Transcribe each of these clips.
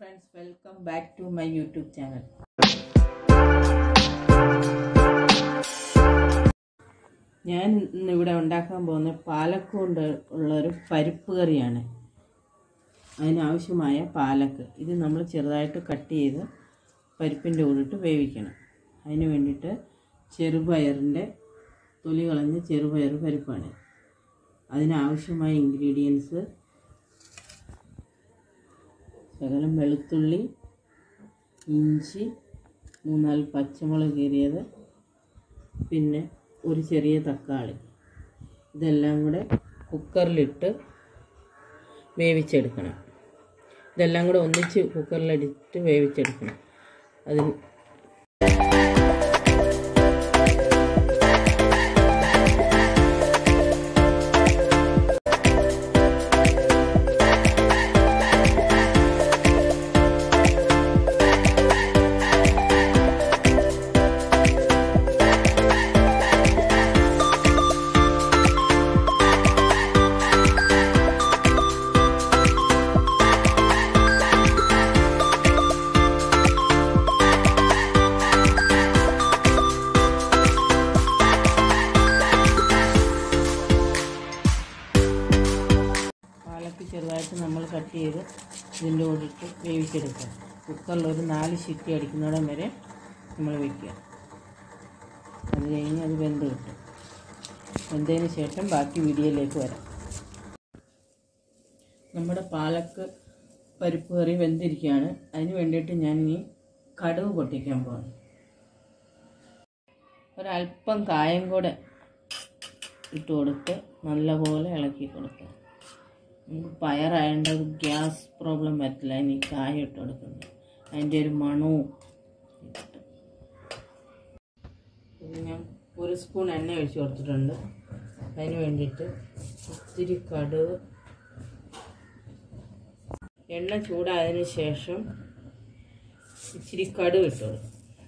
friends welcome back to my YouTube channel ഞാൻ ഇന്ന് ഇവിടെ ഉണ്ടാക്കാൻ പോകുന്ന പാലക്ക കൊണ്ട് ഉള്ളൊരു പരിപ്പ് കറിയാണ് അതിനാവശ്യമായ പാലക്ക് ഇത് നമ്മൾ ചെറുതായിട്ട് കട്ട് ചെയ്ത് പരിപ്പിൻ്റെ കൂടിട്ട് വേവിക്കണം അതിന് വേണ്ടിയിട്ട് ചെറുപയറിൻ്റെ തൊലി കളഞ്ഞ് ചെറുപയർ പരിപ്പാണ് അതിനാവശ്യമായ ഇൻഗ്രീഡിയൻസ് ശകലം വെളുത്തുള്ളി ഇഞ്ചി മൂന്നാല് പച്ചമുളക് കീറിയത് പിന്നെ ഒരു ചെറിയ തക്കാളി ഇതെല്ലാം കൂടെ കുക്കറിലിട്ട് വേവിച്ചെടുക്കണം ഇതെല്ലാം കൂടെ ഒന്നിച്ച് കുക്കറിലിട്ട് വേവിച്ചെടുക്കണം അതിന് പാലക്ക് ചെറുതായിട്ട് നമ്മൾ കട്ട് ചെയ്ത് ഇതിൻ്റെ കൂടിയിട്ട് വേവിച്ചെടുക്കുക കുക്കറിൽ ഒരു നാല് ശിറ്റി അടിക്കുന്നിടം വരെ നമ്മൾ വയ്ക്കുക അത് കഴിഞ്ഞ് അത് വെന്ത് കിട്ടും വെന്തതിന് ശേഷം ബാക്കി വീഡിയോയിലേക്ക് വരാം നമ്മുടെ പാലക്ക് പരിപ്പ് കറി വെന്തിരിക്കുകയാണ് അതിന് വേണ്ടിയിട്ട് ഞാൻ ഇനി കടുവ് പൊട്ടിക്കാൻ പോകുന്നു ഒരല്പം കായം കൂടെ ഇട്ട് കൊടുത്ത് നല്ലപോലെ ഇളക്കി കൊടുക്കുക നമുക്ക് പയറായതുകൊണ്ട് ഗ്യാസ് പ്രോബ്ലം വരത്തില്ല ഇനി കായ ഇട്ട് കൊടുക്കുന്നത് അതിൻ്റെ ഒരു മണവും ഇട്ടിട്ട് പിന്നെ ഞാൻ ഒരു സ്പൂൺ എണ്ണ ഒഴിച്ച് കൊടുത്തിട്ടുണ്ട് അതിന് വേണ്ടിയിട്ട് ഇത്തിരി കടുക് എണ്ണ ചൂടായതിന് ശേഷം ഇച്ചിരി കടുക് ഇട്ട് കൊടുക്കും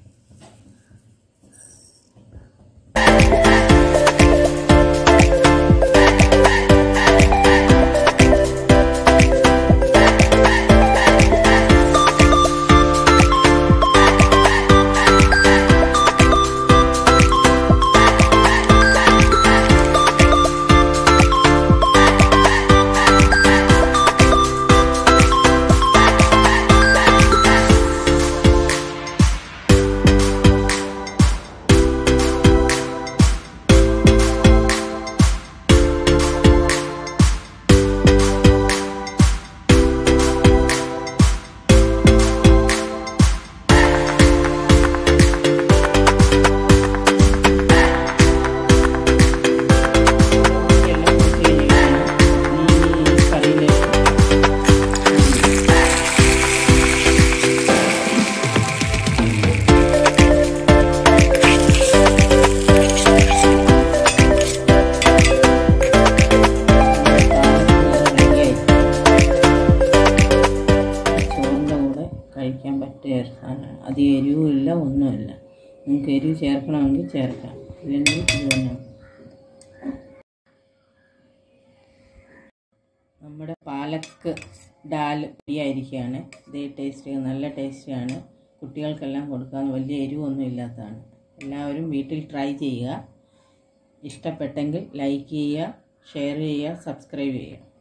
എല്ലാം കൂട്ടി കഴിഞ്ഞിട്ടാണ് ഈ കറിയിലേക്ക് ചോറിൻ്റെ കൂടെ കഴിക്കാൻ പറ്റിയ ഒരു സാധനമാണ് അത് എരിവുമില്ല ഒന്നുമില്ല നിങ്ങൾക്ക് എരിവ് ചേർക്കണമെങ്കിൽ ചേർക്കാം ഇല്ലെങ്കിൽ ഇത് തന്നെ നമ്മുടെ പാലക്ക് ഡാൽ റെഡിയായിരിക്കുകയാണ് ഇതേ ടേസ്റ്റ് നല്ല ടേസ്റ്റിയാണ് കുട്ടികൾക്കെല്ലാം കൊടുക്കാൻ വലിയ എരിവൊന്നും ഇല്ലാത്തതാണ് എല്ലാവരും വീട്ടിൽ ട്രൈ ചെയ്യുക ഇഷ്ടപ്പെട്ടെങ്കിൽ ലൈക്ക് ചെയ്യുക ഷെയർ ചെയ്യുക സബ്സ്ക്രൈബ് ചെയ്യുക